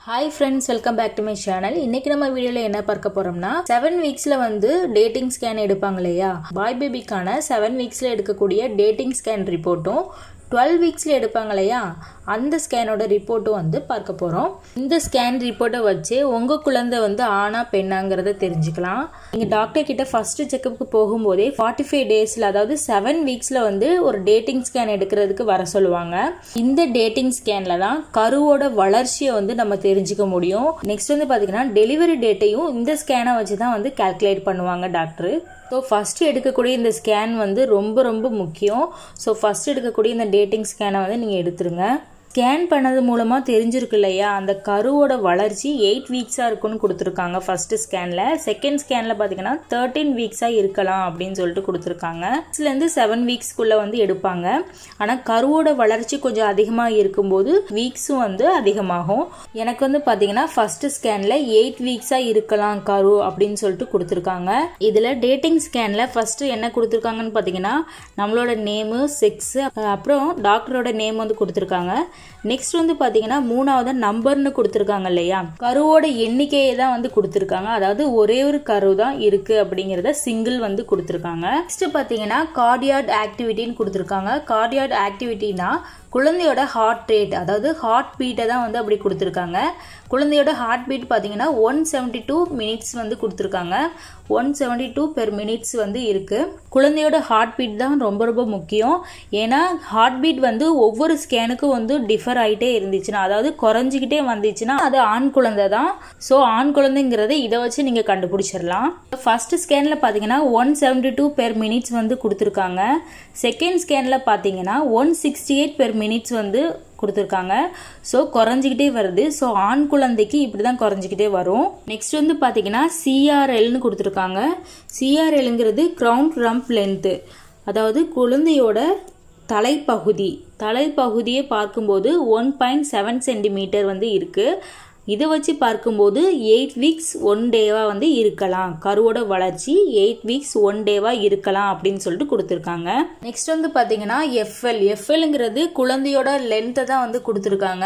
hi friends welcome back to my channel இன்னைக்கு நம்ம வீடியோல என்ன பார்க்க போறோம்னா செவன் வீக்ஸ்ல வந்து டேட்டிங் ஸ்கேன் எடுப்பாங்க இல்லையா பாய் பேபிக்கான செவன் வீக்ஸ்ல எடுக்கக்கூடிய டேட்டிங் ஸ்கேன் ரிப்போர்ட்டும் டுவெல் வீக்ஸில் எடுப்பாங்க இல்லையா அந்த ஸ்கேனோட ரிப்போர்ட்டும் வந்து பார்க்க போகிறோம் இந்த ஸ்கேன் ரிப்போர்ட்டை வச்சு உங்கள் குழந்தை வந்து ஆனா பெண்ணாங்கிறத தெரிஞ்சுக்கலாம் நீங்கள் டாக்டர் கிட்ட ஃபர்ஸ்ட் செக்கப்புக்கு போகும்போதே ஃபார்ட்டி ஃபைவ் டேஸில் அதாவது செவன் வீக்ஸில் வந்து ஒரு டேட்டிங் ஸ்கேன் எடுக்கிறதுக்கு வர சொல்லுவாங்க இந்த டேட்டிங் ஸ்கேனில் தான் கருவோட வளர்ச்சியை வந்து நம்ம தெரிஞ்சுக்க முடியும் நெக்ஸ்ட் வந்து பார்த்தீங்கன்னா டெலிவரி டேட்டையும் இந்த ஸ்கேனை வச்சு தான் வந்து கால்குலேட் பண்ணுவாங்க டாக்டர் ஸோ ஃபஸ்ட்டு எடுக்கக்கூடிய இந்த ஸ்கேன் வந்து ரொம்ப ரொம்ப முக்கியம் ஸோ ஃபஸ்ட் எடுக்கக்கூடிய இந்த டேட்டிங் ஸ்கேனை வந்து நீங்கள் எடுத்துருங்க ஸ்கேன் பண்ணது மூலமாக தெரிஞ்சிருக்கு இல்லையா அந்த கருவோட வளர்ச்சி எயிட் வீக்ஸாக இருக்குன்னு கொடுத்துருக்காங்க ஃபஸ்ட்டு ஸ்கேனில் செகண்ட் ஸ்கேனில் பார்த்தீங்கன்னா தேர்ட்டீன் வீக்ஸாக இருக்கலாம் அப்படின்னு சொல்லிட்டு கொடுத்துருக்காங்க இதுலேருந்து செவன் வீக்ஸ்க்குள்ளே வந்து எடுப்பாங்க ஆனால் கருவோட வளர்ச்சி கொஞ்சம் அதிகமாக இருக்கும்போது வீக்ஸும் வந்து அதிகமாகும் எனக்கு வந்து பார்த்தீங்கன்னா ஃபஸ்ட்டு ஸ்கேனில் எயிட் வீக்ஸாக இருக்கலாம் கரு அப்படின்னு சொல்லிட்டு கொடுத்துருக்காங்க இதில் டேட்டிங் ஸ்கேனில் ஃபஸ்ட்டு என்ன கொடுத்துருக்காங்கன்னு பார்த்தீங்கன்னா நம்மளோட நேமு செக்ஸு அப்புறம் டாக்டரோட நேம் வந்து கொடுத்துருக்காங்க நெக்ஸ்ட் வந்து பார்த்தீங்கன்னா மூணாவது நம்பர்னு கொடுத்துருக்காங்க இல்லையா கருவோட எண்ணிக்கையை தான் வந்து கொடுத்துருக்காங்க அதாவது ஒரே ஒரு கரு தான் இருக்கு அப்படிங்கிறத சிங்கிள் வந்து கொடுத்துருக்காங்க நெக்ஸ்ட் பார்த்தீங்கன்னா கார்டியாட் ஆக்டிவிட்டின்னு கொடுத்துருக்காங்க கார்டியாட் ஆக்டிவிட்டினா குழந்தையோட ஹார்ட் ரேட் அதாவது ஹார்ட் பீட்டை தான் வந்து அப்படி கொடுத்துருக்காங்க குழந்தையோட ஹார்ட் பீட் பார்த்தீங்கன்னா ஒன் செவன்டி டூ மினிட்ஸ் வந்து கொடுத்துருக்காங்க one seventy two per minutes வந்து இருக்கு குழந்தையோட ஹார்ட் பீட் தான் ரொம்ப ரொம்ப முக்கியம் ஏன்னா ஹார்ட் பீட் வந்து ஒவ்வொரு ஸ்கேனுக்கும் வந்து டிஃபர் ஆகிட்டே இருந்துச்சுன்னா அதாவது குறைஞ்சிக்கிட்டே வந்துச்சுன்னா அது ஆண் குழந்தை தான் ஸோ ஆண் குழந்தைங்கிறத இதை வச்சு நீங்கள் கண்டுபிடிச்சிடலாம் ஃபர்ஸ்ட் ஸ்கேனில் பார்த்தீங்கன்னா one seventy two per minutes வந்து கொடுத்துருக்காங்க செகண்ட் ஸ்கேனில் பார்த்தீங்கன்னா one sixty eight per minutes வந்து கொடுத்துருக்காங்க ஸோ குறைஞ்சிக்கிட்டே வருது ஸோ ஆண் குழந்தைக்கு இப்படி தான் குறைஞ்சிக்கிட்டே வரும் நெக்ஸ்ட் வந்து பார்த்தீங்கன்னா சிஆர்எல்னு கொடுத்துருக்காங்க சிஆர்எல்ங்கிறது க்ரௌண்ட் ரம்ப் லென்த்து அதாவது குழந்தையோட தலைப்பகுதி தலைப்பகுதியை பார்க்கும்போது ஒன் பாயிண்ட் செவன் சென்டிமீட்டர் வந்து இருக்குது இதை வச்சு பார்க்கும்போது எயிட் வீக்ஸ் ஒன் டேவா வந்து இருக்கலாம் கருவோட வளர்ச்சி எயிட் வீக்ஸ் ஒன் டேவா இருக்கலாம் அப்படின்னு சொல்லிட்டு கொடுத்துருக்காங்க நெக்ஸ்ட் வந்து பார்த்தீங்கன்னா எஃப்எல் எஃப்எல்ங்கிறது குழந்தையோட லென்த்தை தான் வந்து கொடுத்துருக்காங்க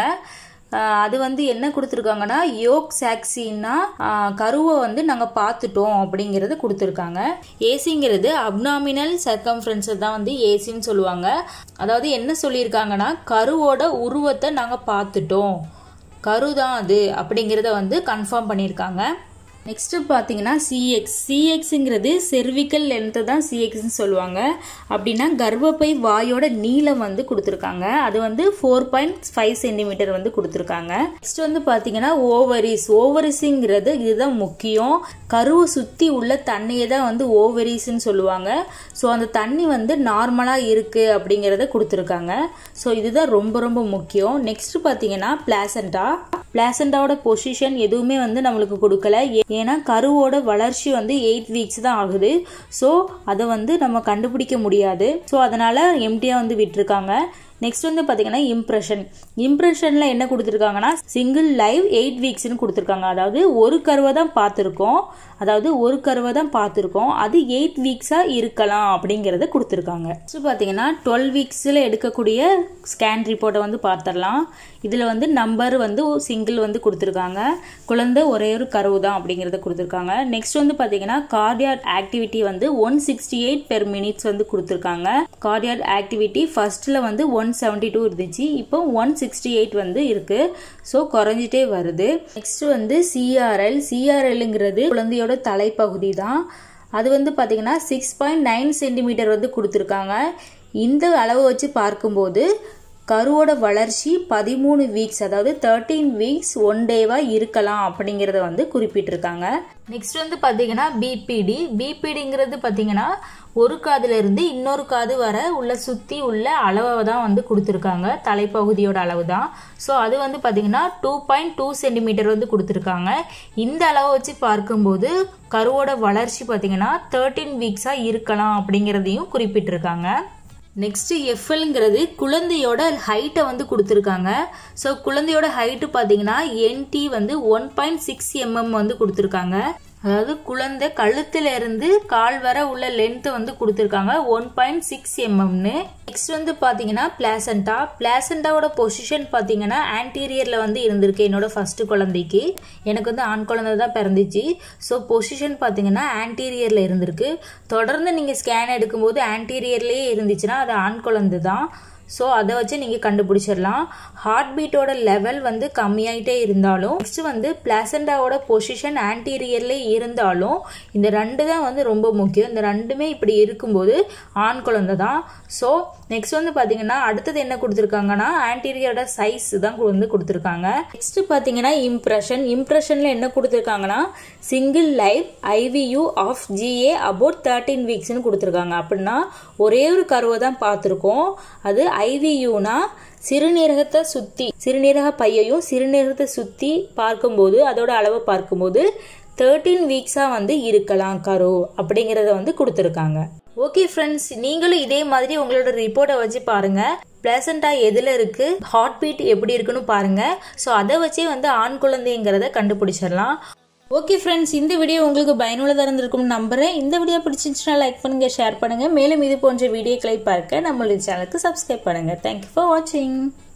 அது வந்து என்ன கொடுத்துருக்காங்கன்னா யோக் சாக்சின்னா கருவை வந்து நாங்கள் பார்த்துட்டோம் அப்படிங்கிறத கொடுத்துருக்காங்க ஏசிங்கிறது அப்னாமினல் சர்க்கம்ஃபரன்ஸை தான் வந்து ஏசின்னு சொல்லுவாங்க அதாவது என்ன சொல்லியிருக்காங்கன்னா கருவோட உருவத்தை நாங்கள் பார்த்துட்டோம் கரு தான் அது அப்படிங்கிறத வந்து கன்ஃபார்ம் பண்ணியிருக்காங்க நெக்ஸ்ட்டு பார்த்தீங்கன்னா சிஎக்ஸ் சிஎக்ஸுங்கிறது செர்விக்கல் லென்த்தை தான் சிஎக்ஸ்ன்னு சொல்லுவாங்க அப்படின்னா கர்ப்பப்பை வாயோட நீளம் வந்து கொடுத்துருக்காங்க அது வந்து ஃபோர் பாயிண்ட் ஃபைவ் சென்டிமீட்டர் வந்து கொடுத்துருக்காங்க நெக்ஸ்ட் வந்து பார்த்தீங்கன்னா ஓவரிஸ் ஓவரிஸுங்கிறது இதுதான் முக்கியம் கருவை சுற்றி உள்ள தண்ணியை தான் வந்து ஓவரிஸ்ன்னு சொல்லுவாங்க ஸோ அந்த தண்ணி வந்து நார்மலாக இருக்குது அப்படிங்கிறத கொடுத்துருக்காங்க ஸோ இதுதான் ரொம்ப ரொம்ப முக்கியம் நெக்ஸ்ட் பார்த்தீங்கன்னா பிளாசண்டா பிளாசண்டாவோட பொசிஷன் எதுவுமே வந்து நம்மளுக்கு கொடுக்கல ஏன்னா கருவோட வளர்ச்சி வந்து எயிட் வீக்ஸ் தான் ஆகுது ஸோ அதை வந்து நம்ம கண்டுபிடிக்க முடியாது ஸோ அதனால எம்டியாக வந்து விட்டுருக்காங்க நெக்ஸ்ட் வந்து பார்த்தீங்கன்னா இம்ப்ரெஷன் இம்ப்ரெஷனில் என்ன கொடுத்துருக்காங்கன்னா சிங்கிள் லைவ் எயிட் வீக்ஸ்னு கொடுத்துருக்காங்க அதாவது ஒரு கருவை தான் பார்த்துருக்கோம் அதாவது ஒரு கருவை தான் பார்த்துருக்கோம் அது எயிட் வீக்ஸாக இருக்கலாம் அப்படிங்கிறத கொடுத்துருக்காங்க ஸோ பார்த்தீங்கன்னா டுவெல் வீக்ஸில் எடுக்கக்கூடிய ஸ்கேன் ரிப்போர்ட்டை வந்து பார்த்துடலாம் இதில் வந்து நம்பர் வந்து சிங்கிள் வந்து கொடுத்துருக்காங்க குழந்தை ஒரே ஒரு கருவு தான் அப்படிங்கிறத கொடுத்துருக்காங்க நெக்ஸ்ட் வந்து பார்த்தீங்கன்னா கார்டியாட் ஆக்டிவிட்டி வந்து one sixty eight per minutes வந்து கொடுத்துருக்காங்க கார்டியாட் ஆக்டிவிட்டி ஃபர்ஸ்ட்டில் வந்து ஒன் செவன்டி டூ இருந்துச்சு இப்போ ஒன் சிக்ஸ்டி எயிட் வந்து இருக்கு ஸோ குறைஞ்சிட்டே வருது நெக்ஸ்ட் வந்து சிஆர்எல் சிஆர்எல்ங்கிறது குழந்தையோட தலைப்பகுதி தான் அது வந்து பார்த்தீங்கன்னா சிக்ஸ் பாயிண்ட் நைன் சென்டிமீட்டர் வந்து கொடுத்துருக்காங்க இந்த அளவை வச்சு பார்க்கும்போது கருவோட வளர்ச்சி பதிமூணு வீக்ஸ் அதாவது தேர்ட்டீன் வீக்ஸ் ஒன் டேவா இருக்கலாம் அப்படிங்கிறத வந்து குறிப்பிட்டிருக்காங்க நெக்ஸ்ட் வந்து பார்த்தீங்கன்னா பிபிடி பிபிடிங்கிறது பார்த்தீங்கன்னா ஒரு காதுல இருந்து இன்னொரு காது வர உள்ள சுற்றி உள்ள அளவை தான் வந்து கொடுத்துருக்காங்க தலைப்பகுதியோட அளவு தான் ஸோ அது வந்து பார்த்தீங்கன்னா டூ பாயிண்ட் டூ சென்டிமீட்டர் வந்து கொடுத்துருக்காங்க இந்த அளவை வச்சு பார்க்கும்போது கருவோட வளர்ச்சி பார்த்தீங்கன்னா தேர்ட்டீன் வீக்ஸாக இருக்கலாம் அப்படிங்கிறதையும் குறிப்பிட்டிருக்காங்க நெக்ஸ்ட் எஃப்எல்ங்கிறது குழந்தையோட ஹைட்டை வந்து கொடுத்துருக்காங்க ஸோ குழந்தையோட ஹைட்டு பார்த்தீங்கன்னா என்டி வந்து ஒன் பாயிண்ட் சிக்ஸ் எம்எம் வந்து கொடுத்துருக்காங்க அதாவது குழந்தை கழுத்துல இருந்து கால் வர உள்ள லென்த் வந்து கொடுத்துருக்காங்க ஒன் பாயிண்ட் சிக்ஸ் எம்எம்னு நெக்ஸ்ட் வந்து பாத்தீங்கன்னா பிளாசண்டா பிளாசண்டாவோட பொசிஷன் பாத்தீங்கன்னா ஆன்டீரியர்ல வந்து இருந்திருக்கு என்னோட ஃபர்ஸ்ட் குழந்தைக்கு எனக்கு வந்து ஆண் குழந்தை தான் பிறந்துச்சு ஸோ பொசிஷன் பாத்தீங்கன்னா ஆன்டீரியர்ல இருந்திருக்கு தொடர்ந்து நீங்க ஸ்கேன் எடுக்கும்போது ஆன்டீரியர்லயே இருந்துச்சுன்னா அது ஆண் குழந்தை தான் ஸோ அதை வச்சு நீங்கள் கண்டுபிடிச்சிடலாம் ஹார்ட் பீட்டோட லெவல் வந்து கம்மியாயிட்டே இருந்தாலும் நெக்ஸ்ட் வந்து பிளாசண்டாவோட பொசிஷன் ஆன்டீரியர்லேயே இருந்தாலும் இந்த ரெண்டு தான் வந்து ரொம்ப முக்கியம் இந்த ரெண்டுமே இப்படி இருக்கும்போது ஆண் குழந்தை தான் ஸோ நெக்ஸ்ட் வந்து பார்த்தீங்கன்னா அடுத்தது என்ன கொடுத்துருக்காங்கன்னா ஆன்டீரியரோட சைஸ் தான் வந்து கொடுத்துருக்காங்க நெக்ஸ்ட் பார்த்தீங்கன்னா இம்ப்ரெஷன் இம்ப்ரெஷனில் என்ன கொடுத்துருக்காங்கன்னா single live IUV of GA about thirteen வீக்ஸ்னு கொடுத்துருக்காங்க அப்படின்னா ஒரே ஒரு கருவை தான் பார்த்துருக்கோம் அது ஐவியூனா சிறுநீரகத்தை சுற்றி சிறுநீரக பையையும் சிறுநீரகத்தை சுற்றி பார்க்கும்போது அதோட அளவை பார்க்கும்போது தேர்ட்டீன் வீக்ஸாக வந்து இருக்கலாம் கரு அப்படிங்கிறத வந்து கொடுத்துருக்காங்க ஓகே ஃப்ரெண்ட்ஸ் நீங்களும் இதே மாதிரி உங்களோட ரிப்போர்ட்டை வச்சு பாருங்க பிளசண்டா எதில் இருக்கு ஹார்ட் பீட் எப்படி இருக்குன்னு பாருங்க ஸோ அதை வச்சே வந்து ஆண் குழந்தைங்கிறத கண்டுபிடிச்சிடலாம் ஓகே ஃப்ரெண்ட்ஸ் இந்த வீடியோ உங்களுக்கு பயனுள்ளதாக இருந்திருக்கும்னு நம்புறேன் இந்த வீடியோ பிடிச்சிருந்துச்சுன்னா லைக் பண்ணுங்க ஷேர் பண்ணுங்க மேலும் இது போன்ற வீடியோக்களை பார்க்க நம்மளுடைய சேனலுக்கு சப்ஸ்கிரைப் பண்ணுங்க தேங்க்யூ ஃபார் வாட்சிங்